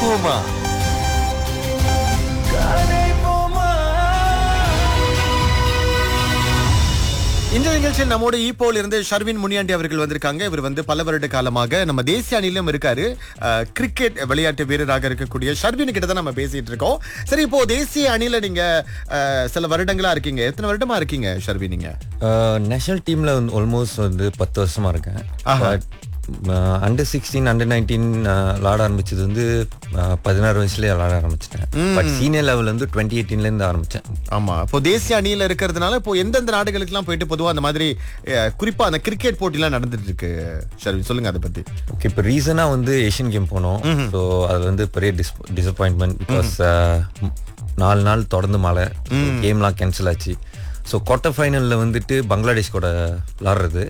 போமா இந்த நிகழ்ச்சியில் நம்மோட ஈப்போல இருந்து ஷர்வின் முனியாண்டி அவர்கள் வந்திருக்காங்க இவர் வந்து பல வருட காலமாக நம்ம தேசிய அணியிலும் இருக்காரு அஹ், கிரிக்கெட் விளையாட்டு வீரராக இருக்கக்கூடிய ஷர்வின் கிட்ட தான் நம்ம பேசிட்டு இருக்கோம் சரி இப்போ தேசிய அணியில நீங்க அஹ், சில வருடங்களா இருக்கீங்க எத்தனை வருடமா இருக்கீங்க ஷர்வின் நீங்க நேஷனல் டீம்ல வந்து ஆல்மோஸ்ட் வந்து பத்து வருஷமா இருக்கேன் ஆஹா. அண்டர் சிக்ஸ்டீன் அண்டர் நைன்டீன் விளாட ஆரம்பிச்சது வந்து அஹ், பதினாறு வயசுலயே விளாட ஆரம்பிச்சிட்டேன் பட் சீனியர் லெவல் வந்து டுவெண்ட்டி எயிட்டீன்ல இருந்து ஆரம்பிச்சேன் ஆமா இப்போ தேசிய அணியில இருக்கிறதுனால இப்போ எந்தெந்த நாடுகளுக்கெல்லாம் போயிட்டு பொதுவா அந்த மாதிரி அஹ், குறிப்பா அந்த கிரிக்கெட் போட்டிலாம் நடந்துட்டு இருக்கு ஷர்வின் சொல்லுங்க அதை பத்தி ஓகே இப்போ ரீசனாக வந்து ஏஷியன் கேம் போனோம் ஸோ அது வந்து பெரிய டிஸ் டிசப்பாயின்மெண்ட் பிகாஸ் நாலு நாள் தொடர்ந்து மழை கேம்லாம் கேன்சல் ஆச்சு ஸோ குவார்ட்டர் ஃபைனலில் வந்துட்டு பங்களாதேஷ் கூட விளாடுறது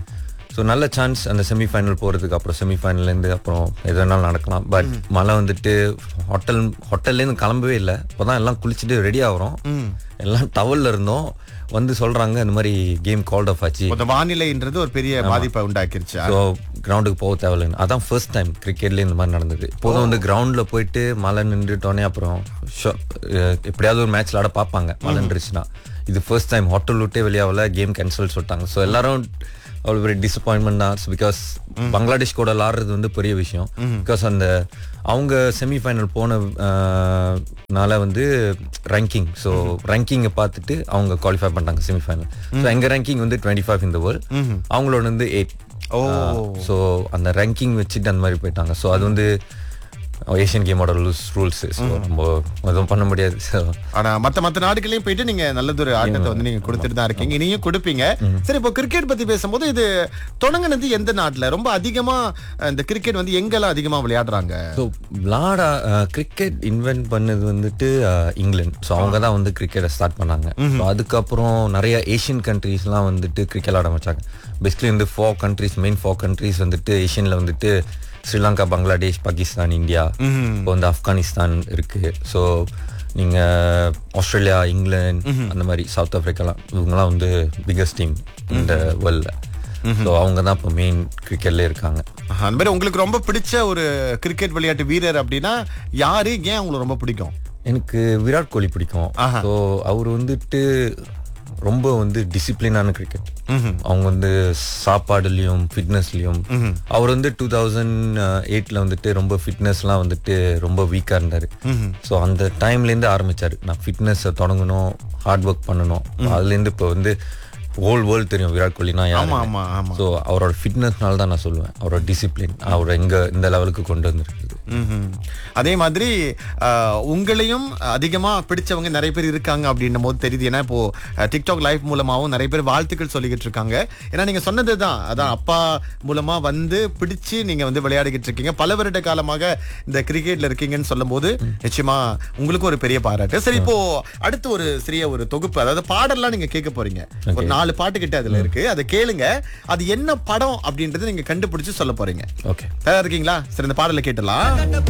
ஸோ நல்ல சான்ஸ் அந்த செமிஃபைனல் போகிறதுக்கு அப்புறம் செமிஃபைனல்லேருந்து அப்புறம் எது வேணாலும் நடக்கலாம் பட் மழை வந்துட்டு ஹோட்டல் ஹோட்டல்லேருந்து கிளம்பவே இல்லை இப்போ தான் எல்லாம் குளிச்சுட்டு ரெடி ஆகிறோம் எல்லாம் டவலில் இருந்தோம் வந்து சொல்கிறாங்க இந்த மாதிரி கேம் கால்ட் ஆஃப் ஆச்சு அந்த வானிலைன்றது ஒரு பெரிய பாதிப்பை உண்டாக்கிருச்சு ஸோ கிரவுண்டுக்கு போக தேவையில்லைன்னு அதான் ஃபர்ஸ்ட் டைம் கிரிக்கெட்லேயே இந்த மாதிரி நடந்தது இப்போதும் வந்து கிரவுண்டில் போயிட்டு மழை நின்றுட்டோன்னே அப்புறம் ஷோ- அஹ் எப்படியாவது ஒரு மேட்ச் விளாட பார்ப்பாங்க மழை நின்றுச்சுன்னா இது ஃபர்ஸ்ட் டைம் ஹோட்டல் விட்டே வெளியாகல கேம் கேன்சல் சொல்லிட்டாங்க ஸோ எல்லாரும் அவ்வளோ பெரிய டிசப்பாயின்மெண்ட் தான் பிகாஸ் பங்களாதேஷ் கூட விளாடுறது வந்து பெரிய விஷயம் பிகாஸ் அந்த அவங்க செமிஃபைனல் போன அஹ், னால வந்து ரேங்கிங் ஸோ ரேங்கிங்கை பார்த்துட்டு அவங்க குவாலிஃபை பண்ணிட்டாங்க செமிஃபைனல் ஸோ எங்கள் ரேங்கிங் வந்து டுவெண்ட்டி ஃபைவ் இந்த வேர்ல்ட் அவங்களோட வந்து எயிட் ஓ ஸோ அந்த ரேங்கிங் வச்சுட்டு அந்த மாதிரி போயிட்டாங்க ஸோ அது வந்து ஏஷியன் கேமோட ரூல்ஸ் ரூல்ஸ் ஸோ நம்ம எதுவும் பண்ண முடியாது ஸோ ஆனா மத்த மத்த நாடுகளையும் போயிட்டு நீங்க நல்லதொரு ஆட்டத்தை வந்து நீங்க கொடுத்துட்டு தான் இருக்கீங்க நீங்க கொடுப்பீங்க சரி இப்போ கிரிக்கெட் பத்தி பேசும்போது இது தொடங்குனது எந்த நாட்டுல ரொம்ப அதிகமா அஹ், இந்த கிரிக்கெட் வந்து எங்கெல்லாம் அதிகமா விளையாடுறாங்க ஸோ விளாட கிரிக்கெட் இன்வென்ட் பண்ணது வந்துட்டு அஹ், இங்கிலாந்து ஸோ அவங்க தான் வந்து கிரிக்கெட்டை ஸ்டார்ட் பண்ணாங்க ஸோ அதுக்கப்புறம் நிறைய ஏஷியன் கண்ட்ரீஸ்லாம் வந்துட்டு கிரிக்கெட் விளாட ஆரம்பிச்சாங்க பேசிக்கலி வந்து four countries main four countries வந்துட்டு ஏஷியனில் வந்துட்டு ஸ்ரீலங்கா பங்களாதேஷ் பாகிஸ்தான் இந்தியா இப்போ வந்து ஆப்கானிஸ்தான் இருக்கு ஸோ நீங்க ஆஸ்திரேலியா இங்கிலாந்து அந்த மாதிரி சவுத் ஆப்பிரிக்காலாம் இவங்கெல்லாம் வந்து பிகஸ்ட் டீம் இந்த வேர்ல்டில் ஸோ அவங்க தான் இப்போ மெயின் கிரிக்கெட்ல இருக்காங்க ஆஹா, அந்த மாதிரி உங்களுக்கு ரொம்ப பிடிச்ச ஒரு கிரிக்கெட் விளையாட்டு வீரர் அப்படின்னா யாரு ஏன் உங்களுக்கு ரொம்ப பிடிக்கும் எனக்கு விராட் கோலி பிடிக்கும் ஆஹா. ஸோ அவர் வந்துட்டு ரொம்ப வந்து டிசிப்ளினான கிரிக்கெட் அவங்க வந்து சாப்பாடுலயும் ஃபிட்னஸ்லயும் அவர் வந்து டூ தௌசண்ட் எயிட்ல வந்துட்டு ரொம்ப ஃபிட்னஸ்லாம் வந்துட்டு ரொம்ப வீக்கா இருந்தாரு ஸோ அந்த டைம்ல இருந்து ஆரம்பிச்சாரு நான் ஃபிட்னஸ் தொடங்கணும் ஹார்ட் ஒர்க் பண்ணணும் அதுல இருந்து இப்போ வந்து ஹோல் வேர்ல்டு தெரியும் விராட் கோலினா ஆமா யாரு ஆமா ஆமா ஸோ அவரோட ஃபிட்னஸ்னால தான் நான் சொல்லுவேன் அவரோட டிசிப்ளின் அவர் எங்க இந்த லெவலுக்கு கொண்டு வந்திருக்குது ம்ஹும். அதே மாதிரி ஆஹ், உங்களையும் அதிகமா பிடிச்சவங்க நிறைய பேர் இருக்காங்க அப்படின்னும் போது தெரியுது ஏன்னா இப்போ அஹ், டிக்டாக் லைவ் மூலமாவும் நிறைய பேர் வாழ்த்துக்கள் சொல்லிக்கிட்டு இருக்காங்க ஏன்னா நீங்க சொன்னதுதான் அதான் அப்பா மூலமா வந்து பிடிச்சு நீங்க வந்து விளையாடிக்கிட்டு இருக்கீங்க பல வருட காலமாக இந்த கிரிக்கெட்ல இருக்கீங்கன்னு சொல்லும்போது நிச்சயமா உங்களுக்கும் ஒரு பெரிய பாராட்டு சரி இப்போ அடுத்து ஒரு சிறிய ஒரு தொகுப்பு அதாவது பாடல்லாம் நீங்க கேட்க போறீங்க ஒரு நாலு பாட்டு கிட்ட அதுல இருக்கு அதை கேளுங்க அது என்ன படம் அப்படின்றத நீங்க கண்டுபிடிச்சு சொல்ல போறீங்க ஓகே தயாரா இருக்கீங்களா சரி இந்த பாடலை கேட்டலாம்